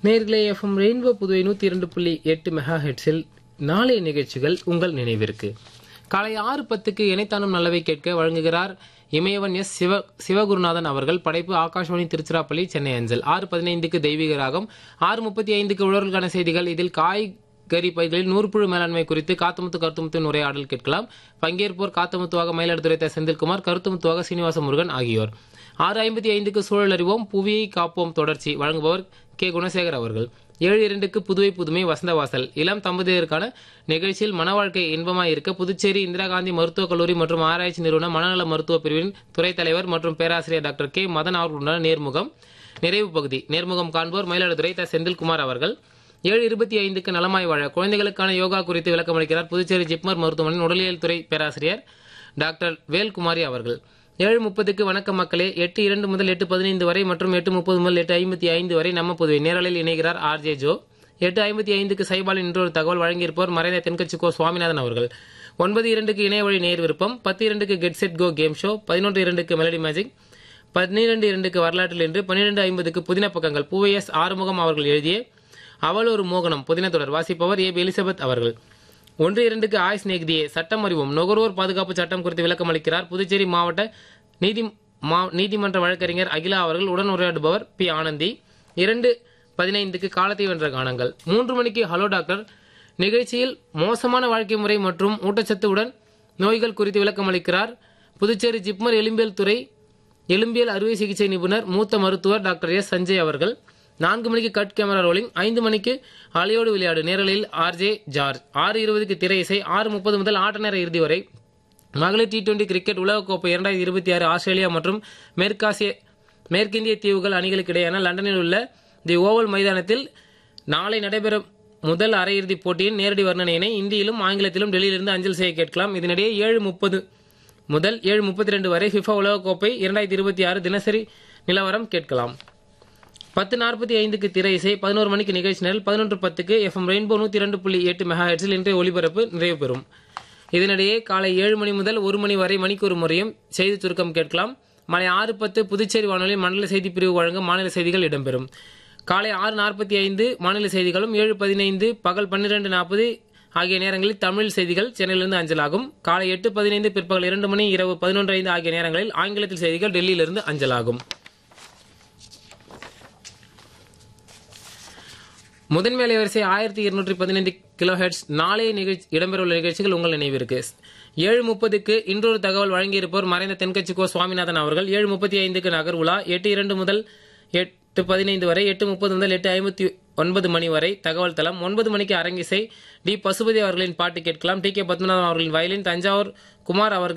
நேர்களே FM rainbow Puduvai நூத்தி இரண்டு புள்ளி எட்டு மெகா ஹெட்ஸில் நாளைய நிகழ்ச்சிகள் உங்கள் நினைவிற்கு காலை ஆறு பத்துக்கு இணைத்தானும் நல்லவை கேட்க வழங்குகிறார் இமயவன் எஸ் சிவ சிவகுருநாதன் அவர்கள் படைப்பு ஆகாஷ்வாணி திருச்சிராப்பள்ளி சென்னை அஞ்சல் ஆறு பதினைந்துக்கு தெய்வீக ராகம் ஆறு முப்பத்தி ஐந்துக்கு உழவர்களுக்கான செய்திகள் இதில் காய் கறி பயிர்களில் நூற்புழு மேலாண்மை குறித்து காத்தமுத்து கருத்துமுத்தின் உரையாடல் கேட்கலாம் பங்கேற்போர் காத்தமுத்துவாக மயிலாடுதுறை த. செந்தில்குமார் கருத்துமுத்துவாக சீனிவாச முருகன் ஆகியோர் ஆறு ஐம்பத்தி ஐந்துக்கு சூழல் அறிவோம் புவியை காப்போம் தொடர்ச்சி வழங்குபவர் கே குணசேகர் அவர்கள் ஏழு இரண்டுக்கு புதுவை புதுமை வசந்தவாசல் இளம் தம்பதியருக்கான நிகழ்ச்சியில் மன வாழ்க்கை இன்பமாய் இருக்க புதுச்சேரி இந்திரா காந்தி மருத்துவக் கல்லூரி மற்றும் ஆராய்ச்சி நிறுவன மனநல மருத்துவ பிரிவின் துறைத் தலைவர் மற்றும் பேராசிரியர் டாக்டர் கே மதன் அவர்களுடன் நேர்முகம் நிறைவு பகுதி நேர்முகம் காண்போர் மயிலாடுதுறை த. செந்தில்குமார் அவர்கள் ஏழு இருபத்தி ஐந்துக்கு நலமாய் வாழ குழந்தைகளுக்கான யோகா குறித்து விளக்கமளிக்கிறார் புதுச்சேரி ஜிப்மர் மருத்துவமனையின் உடலியல் துறை பேராசிரியர் டாக்டர் வேல்குமாரி அவர்கள் ஏழு முப்பதுக்கு வணக்கம் மக்களே எட்டு இரண்டு முதல் எட்டு பதினைந்து வரை மற்றும் எட்டு முப்பது முதல் எட்டு ஐம்பத்தி ஐந்து வரை நம்ம புதுவை நேரலில் இணைகிறார் ஆர்ஜே ஜோ எட்டு ஐம்பத்தி ஐந்துக்கு சைபாலின் இன்றொரு தகவல் வழங்கியிருப்போர் மறைந்த தென்கட்சி கோ சுவாமிநாதன் அவர்கள் ஒன்பது இரண்டுக்கு இணைய வழி நேர் விருப்பம் பத்து இரண்டுக்கு get set go game show பதினொன்று இரண்டுக்கு மெலடி மேஜிக் பன்னிரண்டு இரண்டுக்கு வரலாற்றில் இன்று பன்னிரண்டு ஐம்பதுக்கு புதின பக்கங்கள் பூவைஎஸ் ஆறுமுகம் அவர்கள் எழுதிய அவள் ஒரு மோகனம் புதின தொடர் வாசிப்பவர் ஏ பி எலிசபெத் அவர்கள் ஒன்று இரண்டுக்கு ஆய் ஸ்நேகிதியே சட்டம் அறிவோம் நுகர்வோர் பாதுகாப்பு சட்டம் குறித்து விளக்கம் அளிக்கிறார் புதுச்சேரி மாவட்ட நீதி மா- நீதிமன்ற வழக்கறிஞர் அகிலா அவர்கள் உடன் உரையாடுபவர் பி ஆனந்தி இரண்டு பதினைந்துக்கு காலத்தை வென்ற கானங்கள் மூன்று மணிக்கு ஹலோ டாக்டர் நிகழ்ச்சியில் மோசமான வாழ்க்கை முறை மற்றும் ஊட்டச்சத்துடன் நோய்கள் குறித்து விளக்கம் அளிக்கிறார் புதுச்சேரி ஜிப்மர் எலும்பியல் துறை எலும்பியல் அறுவை சிகிச்சை நிபுணர் மூத்த மருத்துவர் டாக்டர் எஸ் சஞ்சய் அவர்கள் நான்கு மணிக்கு கட் கேமரா ரோலிங் ஐந்து மணிக்கு அலையோடு விளையாடு நேரலையில் ஆர்ஜே ஜார்ஜ் ஆறு இருபதுக்கு திரை இசை ஆறு முப்பது முதல் ஆட்ட நேர இறுதி வரை மகளிர் டி டுவெண்டி கிரிக்கெட் உலகக்கோப்பை இரண்டாயிரத்தி இருபத்தி ஆறு ஆஸ்திரேலியா மற்றும் மேற்காசிய மேற்கிந்திய தீவுகள் அணிகளுக்கு இடையேயான லண்டனில் உள்ள தி ஓவல் மைதானத்தில் நாளை நடைபெறும் முதல் அரையிறுதிப் போட்டியின் நேரடி வர்ணனையினை இந்தியிலும் ஆங்கிலத்திலும் டெல்லியிலிருந்து அஞ்சல் செய்ய கேட்கலாம் இதனிடையே ஏழு முப்பது முதல் ஏழு முப்பத்தி ரெண்டு வரை ஃபிஃபா உலகக்கோப்பை இரண்டாயிரத்தி இருபத்தி ஆறு தினசரி நிலவரம் கேட்கலாம் பத்து நாற்பத்தி ஐந்துக்கு திரை இசை பதினோரு மணிக்கு நிகழ்ச்சி நேரில் பதினொன்று பத்துக்கு எஃப்எம் ரெயின்போ நூற்றி இரண்டு புள்ளி எட்டு மெகா ஹெட்ஸில் இன்றைய ஒலிபரப்பு நிறைவு பெறும் இதனிடையே காலை ஏழு மணி முதல் ஒரு மணி வரை மணிக்கு ஒரு முறையும் செய்தி சுருக்கம் கேட்கலாம் மாலை ஆறு பத்து புதுச்சேரி வானொலி மண்டல செய்தி பிரிவு வழங்கும் மாநில செய்திகள் இடம்பெறும் காலை ஆறு நாற்பத்தி ஐந்து மாநில செய்திகளும் ஏழு பதினைந்து பகல் பன்னிரண்டு நாற்பது ஆகிய நேரங்களில் தமிழ் செய்திகள் சென்னையிலிருந்து அஞ்சலாகும் காலை எட்டு பதினைந்து பிற்பகல் இரண்டு மணி இரவு பதினொன்று ஐந்து ஆகிய நேரங்களில் ஆங்கிலத்தில் செய்திகள் டெல்லியிலிருந்து அஞ்சலாகும் முதன்மை அலைவரிசை ஆயிரத்தி இருநூற்றி பதினைந்து கிலோ ஹெட்ஸ் நாளைய நிகழ்ச்சி இடம்பெறவுள்ள நிகழ்ச்சிகள் உங்கள் நினைவிற்கு ஏழு முப்பதுக்கு இன்றொரு தகவல் வழங்கியிருப்போர் மறைந்த தென்கட்சி கோ சுவாமிநாதன் அவர்கள் ஏழு முப்பத்தி ஐந்துக்கு நகர் உலா எட்டு இரண்டு முதல் எட்டு பதினைந்து வரை எட்டு முப்பது முதல் எட்டு ஐம்பத்தி ஒன்பது மணி வரை தகவல் தளம் ஒன்பது மணிக்கு அரங்கிசை டி பசுபதி அவர்களின் பாட்டு கேட்கலாம் டி கே பத்மநாதன் அவர்களின் வயலின் தஞ்சாவூர் குமார் அவர்கள்